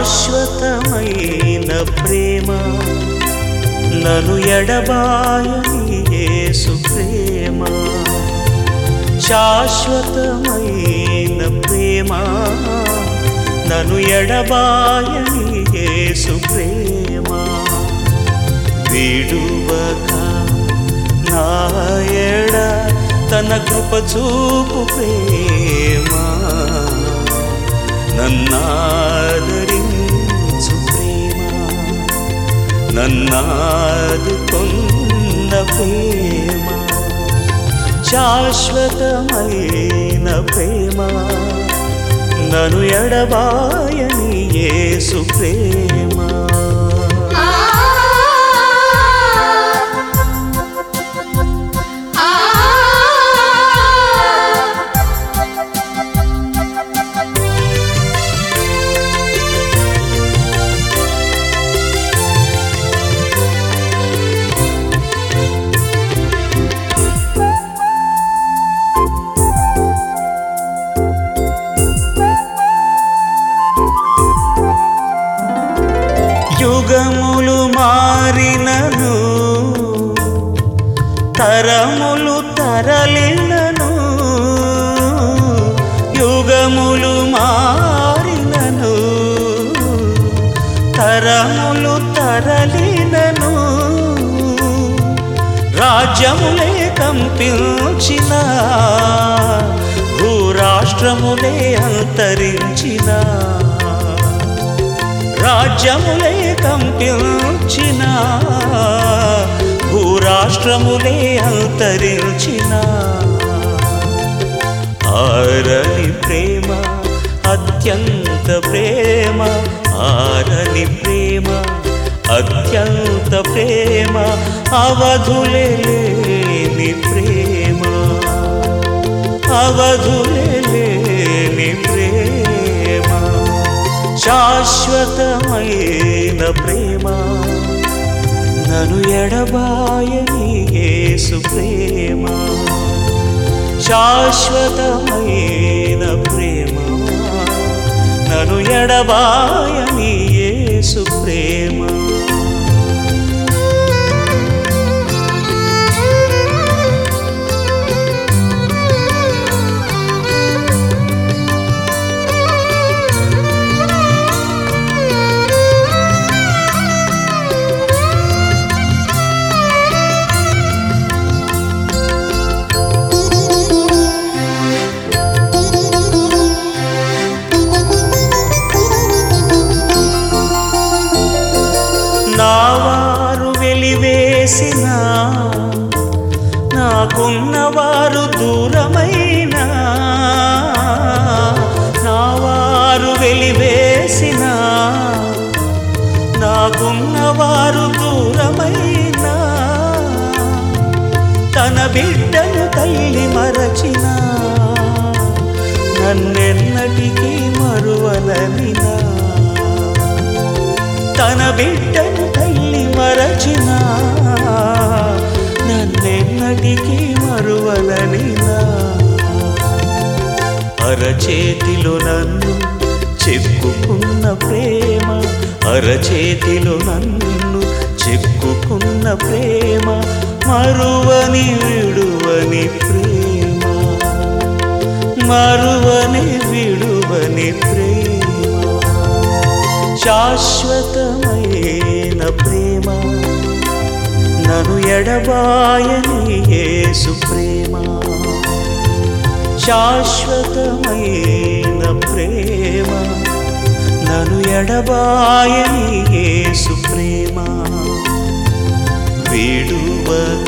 శాశ్వతమైన ప్రేమ నను ఎడబాయని యేసు ప్రేమ శాశ్వతమైన ప్రేమ నను ఎడబాయని యేసు ప్రేమ విడువక నాయడ తన కృప చూపు ప్రేమ నన్నాదరించు ప్రేమ నన్నాదుకున్న ప్రేమ శాశ్వతమైన ప్రేమ నను ఎడబాయని యేసు ప్రేమ ఆ ఆ యుగములు మారినను తరములు తరలినను యుగములు మారినను తరములు తరలినను రాజ్యములే కంపించిన భూరాష్ట్రములే అంతరించిన రాజ్యములే కంపించిన భూరాష్ట్రములే అంతరించిన ఆరని ప్రేమ అత్యంత ప్రేమ ఆరని ప్రేమ అత్యంత ప్రేమ అవధులే లేని ప్రేమ అవధులే లేని ప్రేమ శాశ్వతమైన ప్రేమ నను ఎడబాయని యేసు ప్రేమ శాశ్వతమైన ప్రేమ నను ఎడబాయని యేసు ప్రేమ నా వారు వెలివేసిన నాకున్నవారు దూరమైన నా వారు వెలివేసిన నాకున్నవారు దూరమైన తన బిడ్డను తల్లి మరచిన నన్నెన్నటికీ మరువలనినా తన బిడ్డను తల్లి మరచిన నన్నెన్నటికీ మరువలనినా అరచేతిలో నన్ను చెక్కుకున్న ప్రేమ అరచేతిలో నన్ను చెక్కుకున్న ప్రేమ మరువని విడువని ప్రేమ మరువని విడువని ప్రేమ శాశ్వతమైన ప్రేమ నను ఎడబాయని యేసు ప్రేమ శాశ్వతమైన ప్రేమ నను ఎడబాయని యేసు ప్రేమ విడువక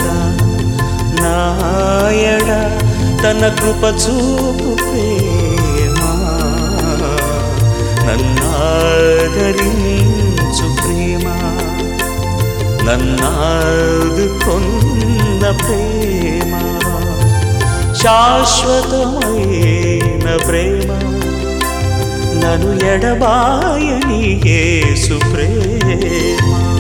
నాయడ తన కృప చూపు ప్రేమ నన్నాదరించు ప్రేమ నన్నాదుకొన్న ప్రేమ శాశ్వతమైన ప్రేమ నను ఎడబాయని యేసు ప్రేమ